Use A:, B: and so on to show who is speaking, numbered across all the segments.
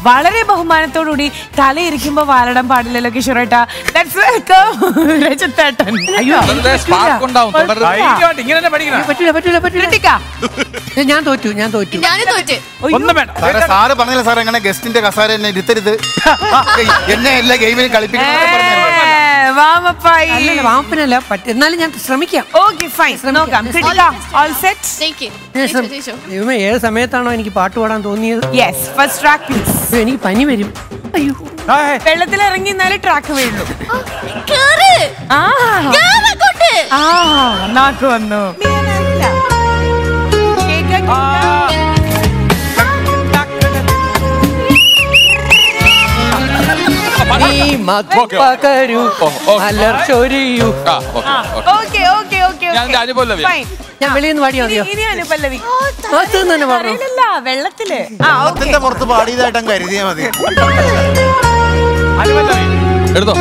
A: വളരെ ബഹുമാനത്തോടുകൂടി തലയിരിക്കുമ്പോ വാലടാൻ പാടില്ലല്ലോ കിഷോറേട്ടാ let's welcome രജത്തേട്ടൻ അയ്യോ
B: സ്പാർക്ക് ഉണ്ടാവും തുടരുത്.
C: ധൈര്യമായിട്ട് ഇങ്ങനെ തന്നെ പഠിക്കണം
D: പറ്റൂല പറ്റൂല പറ്റൂല
A: ഋതിക.
D: ഏ, ഞാൻ തോറ്റു ഞാൻ തോറ്റു
E: ഞാനും തോറ്റ്
C: ഒന്നും വേണ്ട
F: സാറേ സാറ് പറഞ്ഞില്ല സാർ എങ്ങനെ ഗസ്റ്റിന്റെ കസാര എന്നെ ഇരുത്തരുത് എന്നെ എല്ലാ ഗെയിമിലും കളിപ്പിക്കണം
A: ഏ, വാമപ്പായി
D: അല്ലല്ല വാപ്പനല്ല പറ്റ എന്നാലും ഞാൻ ശ്രമിക്കാം
A: ഓക്കെ ഫൈൻ നോക്കാം ഋതിക ഓൾ സെറ്റ്
E: ജയിക്ക്.
D: ഞാൻ
E: ജയിച്ചോ,
D: ശ്രമ-
E: ജയിച്ചോ.
D: ദൈവമേ ഏത് സമയത്താണോ എനിക്ക് പാട്ട് പാടാൻ തോന്നിയത്
A: യെസ് ഫസ്റ്റ് ട്രാക്ക് പ്ലീസ്
D: അയ്യോ, എനിക്ക് പനി വരും അയ്യോ
A: വെള്ളത്തിൽ ഇറങ്ങി എന്നാലേ ട്രാക്ക് വീഴുള്ളൂ
E: കേറ്.
A: ആ
E: കേറ് അങ്ങോട്ട്.
A: ആ നാക്ക് വന്നു കേൾക്കാൻ
D: നീ മധുപകരു
B: ഓ, ഓ.
D: മലർച്ചൊരിയു
B: ആ, okay, okay.
A: Okay okay okay
B: ഞാൻ എന്റെ അനുപല്ലവി.
A: ഫൈൻ
D: ഞാൻ വെളിയിൽ നിന്ന് പാടിയാ മതിയോ
A: ഇനി അനുപല്ലവി
D: അകത്ത് നിന്ന് തന്നെ പാടണം
A: അറിയില്ലല്ല വെള്ളത്തില് ആ ഓക്കെ
F: വെള്ളത്തിന്റെ പുറത്ത് പാടിയതായിട്ട് കരുതിയാ മതി
C: അനുപല്ലവി
B: എടുത്തോ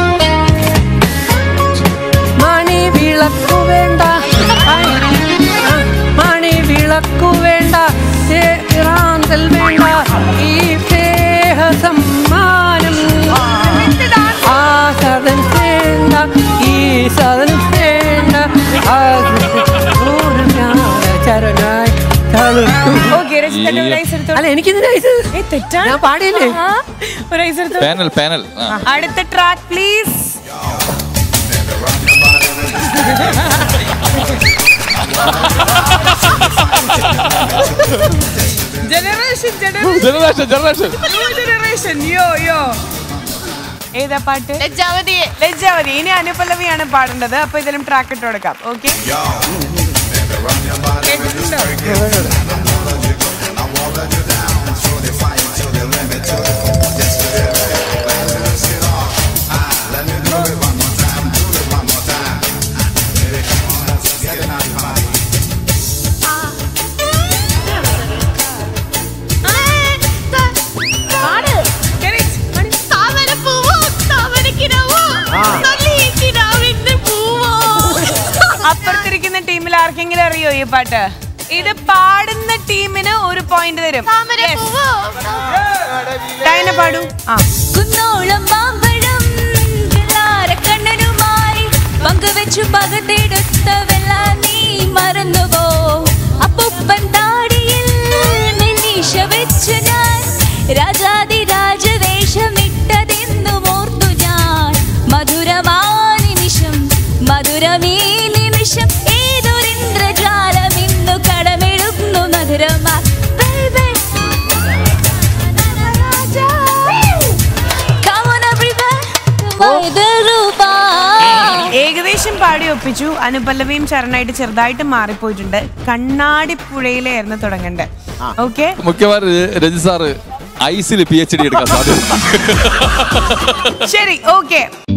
D: മണി വിളക്കു വേണ്ട ഐ, ആ, മണി വിളക്കു വേണ്ട റാന്തൽ വേണ്ട ഈ സ്നേഹ സമ്മാനം ആ സദൻ വേണ്ട ഈ സദൻ വേണ്ട ആ ഒരു ചരണായി തളുത്തു.
A: ഓക്കെ രജിത്തേട്ടൻ ഒരു ഐസ് എടുത്തോ
D: അല്ല എനിക്കിതിന് ഐസ്
A: ഏ തെറ്റാണ്
D: ഞാൻ പാടിയില്ലേ
A: ആ, ഒരു ഐസ് എടുത്തോ
B: പാനൽ പാനൽ ആ.
A: അടുത്ത track please generation
B: generation generation
A: generation yo yo ഏതാ പാട്ട്
E: ലജ്ജാവതിയെ.
A: ലജ്ജാവതി ഇനി അനുപല്ലവിയാണ് പാടേണ്ടത് അപ്പൊ ഇതിലും ട്രാക്ക് ഇട്ട് കൊടുക്കാം ഓക്കെ
E: ആ, ത- പാട്. താമരപ്പൂവോ, താമരക്കിനാവോ, നല്ലിക്കിനാവിന്റെ പൂവോ.
A: അപ്പുറത്തിരിക്കുന്ന ടീമിൽ ആർക്കെങ്കിലും അറിയോ ഈ പാട്ട് ഇത് പാടുന്ന ടീമിന് ഒരു പോയിന്റ് തരും
E: താമരപ്പൂവോ,
A: ഡൈന പാടൂ ആ
G: കുന്നോളം മാമ്പഴം കണ്ണനുമായി പങ്കുവെച്ചു പകത്തെടുത്ത വെള്ള നീ മറന്നുവോ അപ്പൂപ്പൻ താടിയിൽ മെന്നീശ വെച്ചു ഞാൻ രാജാതി രാജവേഷമിട്ടതെന്നു ഓർത്തു ഞാൻ മധുരമാ നിമിഷം മധുരമീ നിമിഷം ഏതൊരിന്ദ്രജാലം ഇന്നു കടമെടുക്കുന്നു മധുരമാ Baby. Come on everybody, വൈദ്യരൂപാ.
A: ഏകദേശം പാടി ഒപ്പിച്ചു അനുപല്ലവിയും ചരണായിട്ട് ചെറുതായിട്ട് മാറിപ്പോയിട്ടുണ്ട് കണ്ണാടിപ്പുഴയിലായിരുന്നു തുടങ്ങണ്ടേ ഓക്കെ
B: മിക്കവാറും രജി സാറ് ഐസിൽ പി എച്ച് ഡി എടുക്കാൻ സാധ്യത
A: ശരി ഓക്കെ